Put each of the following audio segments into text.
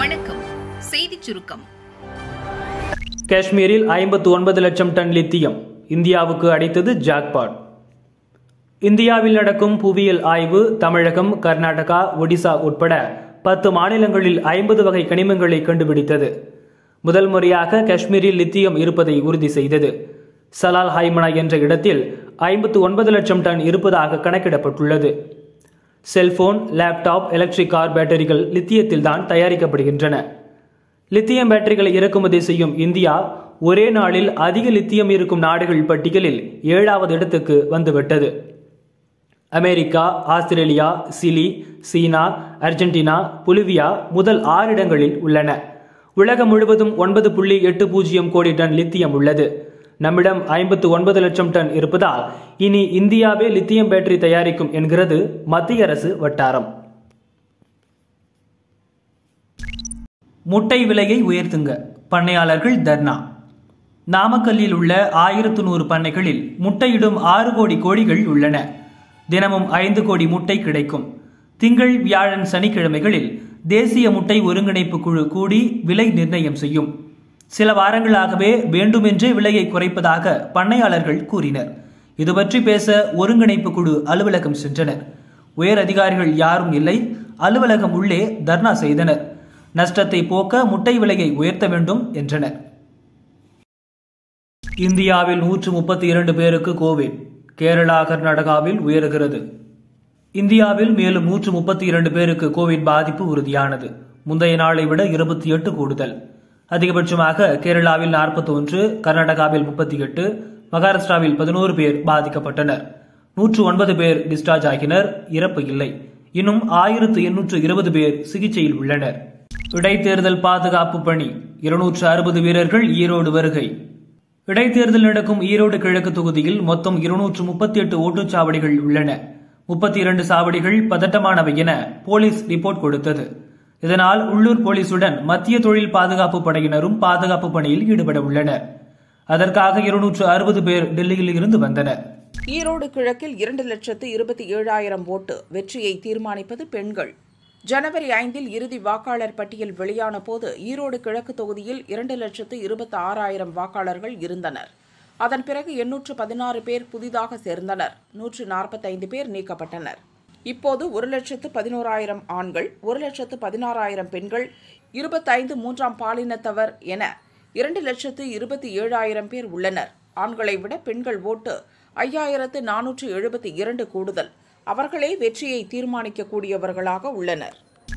வணக்கம் செய்திச் சுருக்கம் காஷ்மீரில் ஐம்பத்து ஒன்பது லட்சம் டன் லித்தியம் இந்தியாவுக்கு அடித்தது ஜாக்பாட் இந்தியாவில் நடக்கும் புவியியல் ஆய்வு தமிழகம் கர்நாடகா ஒடிசா உட்பட பத்து மாநிலங்களில் ஐம்பது வகை கனிமங்களை கண்டுபிடித்தது முதல் முறையாக காஷ்மீரில் லித்தியம் இருப்பதை உறுதி செய்தது சலால் ஹைமனா என்ற இடத்தில் ஐம்பத்து ஒன்பது லட்சம் டன் இருப்பதாக கணக்கிடப்பட்டுள்ளது செல்போன் லேப்டாப் எலக்ட்ரிக் கார் பேட்டரிகள் லித்தியத்தில் தான் தயாரிக்கப்படுகின்றன லித்தியம் பேட்டரிகளை இறக்குமதி செய்யும் இந்தியா ஒரே நாளில் அதிக லித்தியம் இருக்கும் நாடுகள் பட்டியலில் ஏழாவது இடத்துக்கு வந்துவிட்டது America Australia Chile China Argentina Bolivia முதல் ஆறு இடங்களில் உள்ளன உலகம் முழுவதும் ஒன்பது புள்ளி எட்டு பூஜ்ஜியம் கோடி டன் லித்தியம் உள்ளது நம்மிடம் ஐம்பத்து ஒன்பது லட்சம் டன் இருப்பதால் இனி இந்தியாவே லித்தியம் பேட்டரி தயாரிக்கும் என்கிறது மத்திய அரசு வட்டாரம் முட்டை விலையை உயர்த்துங்க பண்ணையாளர்கள் தர்ணா நாமக்கல்லில் உள்ள ஆயிரத்து நூறு பண்ணைகளில் முட்டையிடும் ஆறு கோடி கோழிகள் உள்ளன தினமும் ஐந்து கோடி முட்டை கிடைக்கும் திங்கள் வியாழன் சனிக்கிழமைகளில் தேசிய முட்டை ஒருங்கிணைப்பு குழு கூடி விலை நிர்ணயம் செய்யும் சில வாரங்களாகவே வேண்டுமென்றே விலையை குறைப்பதாக பண்ணையாளர்கள் கூறினர் இது பற்றி பேச ஒருங்கிணைப்பு குழு அலுவலகம் சென்றனர் உயர் அதிகாரிகள் யாரும் இல்லை அலுவலகம் உள்ளே தர்ணா செய்தனர் நஷ்டத்தை போக்க முட்டை விலையை உயர்த்த வேண்டும் என்றனர் இந்தியாவில் நூற்று முப்பத்தி இரண்டு பேருக்கு கோவிட் கேரளா கர்நாடகாவில் உயர்கிறது இந்தியாவில் மேலும் நூற்று முப்பத்தி இரண்டு பேருக்கு கோவிட் பாதிப்பு உறுதியானது முந்தைய நாளை விட இருபத்தி எட்டு கூடுதல் அதிகபட்சமாக கேரளாவில் நாற்பத்தி ஒன்று கர்நாடகாவில் முப்பத்தி எட்டு மகாராஷ்டிராவில் பதினோரு பேர் பாதிக்கப்பட்டனர் நூற்று ஒன்பது பேர் டிஸ்சார்ஜ் ஆகினர் இறப்பு இல்லை இன்னும் ஆயிரத்து எண்ணூற்று இருபது பேர் சிகிச்சையில் உள்ளனர் இடைத்தேர்தல் பாதுகாப்பு பணி இருநூற்று அறுபது வீரர்கள் ஈரோடு வருகை இடைத்தேர்தல் நடக்கும் ஈரோடு கிழக்கு தொகுதியில் மொத்தம் இருநூற்று முப்பத்தி எட்டு ஓட்டுச்சாவடிகள் உள்ளன முப்பத்தி இரண்டு சாவடிகள் பதட்டமானவை என போலீஸ் ரிப்போர்ட் கொடுத்தது இதனால் உள்ளூர் போலீசுடன் மத்திய தொழில் பாதுகாப்பு படையினரும் பாதுகாப்பு பணியில் ஈடுபட உள்ளனர் அதற்காக இருநூற்று அறுபது பேர் டெல்லியில் இருந்து வந்தனர் ஈரோடு கிழக்கில் இரண்டு லட்சத்து இருபத்தி ஏழாயிரம் ஓட்டு வெற்றியை தீர்மானிப்பது பெண்கள் ஜனவரி ஐந்தில் இறுதி வாக்காளர் பட்டியல் வெளியான போது ஈரோடு கிழக்கு தொகுதியில் இரண்டு லட்சத்து இருபத்தி ஆறாயிரம் வாக்காளர்கள் இருந்தனர் அதன் பிறகு எண்ணூற்று பதினாறு பேர் புதிதாக சேர்ந்தனர் நூற்று நாற்பத்தைந்து பேர் நீக்கப்பட்டனர் இப்போது ஒரு லட்சத்து பதினோராயிரம் ஆண்கள் ஒரு லட்சத்து பதினாறாயிரம் பெண்கள் இருபத்தைந்து மூன்றாம் பாலினத்தவர் என இரண்டு லட்சத்து இருபத்தி ஏழாயிரம் பேர் உள்ளனர் ஆண்களை விட பெண்கள் ஓட்டு ஐயாயிரத்து நானூற்று எழுபத்தி இரண்டு கூடுதல் அவர்களே வெற்றியை தீர்மானிக்கக்கூடியவர்களாக உள்ளனர்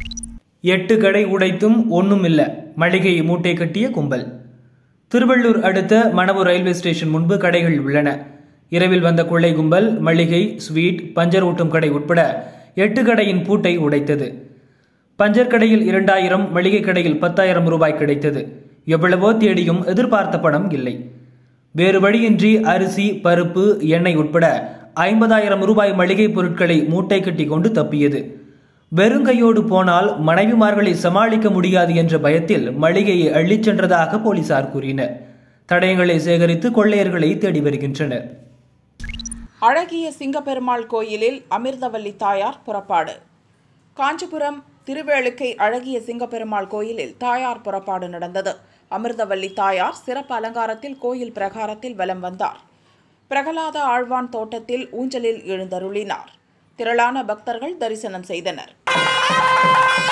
எட்டு கடை உடைத்தும் ஒண்ணும் இல்ல மளிகை மூட்டை கட்டிய கும்பல் திருவள்ளூர் அடுத்த மணவூர் ரயில்வே ஸ்டேஷன் முன்பு கடைகள் உள்ளன இரவில் வந்த கொள்ளை கும்பல் மளிகை ஸ்வீட் பஞ்சர் ஊட்டும் கடை உட்பட எட்டு கடையின் பூட்டை உடைத்தது பஞ்சர் கடையில் இரண்டாயிரம் மளிகை கடையில் பத்தாயிரம் ரூபாய் கிடைத்தது எவ்வளவோ தேடியும் எதிர்பார்த்த பணம் இல்லை வேறு வழியின்றி அரிசி பருப்பு எண்ணெய் உட்பட ஐம்பதாயிரம் ரூபாய் மளிகை பொருட்களை மூட்டை கட்டி கொண்டு தப்பியது வெறுங்கையோடு போனால் மனைவிமார்களை சமாளிக்க முடியாது என்ற பயத்தில் மளிகையை அள்ளிச் சென்றதாக போலீசார் கூறினர் தடயங்களை சேகரித்து கொள்ளையர்களை தேடி வருகின்றனர் அழகிய சிங்கப்பெருமாள் கோயிலில் அமிர்தவல்லி தாயார் புறப்பாடு காஞ்சிபுரம் திருவேளுக்கை அழகிய சிங்கப்பெருமாள் கோயிலில் தாயார் புறப்பாடு நடந்தது அமிர்தவல்லி தாயார் சிறப்பு அலங்காரத்தில் கோயில் பிரகாரத்தில் வலம் வந்தார் பிரகலாத ஆழ்வான் தோட்டத்தில் ஊஞ்சலில் எழுந்தருளினார் திரளான பக்தர்கள் தரிசனம் செய்தனர்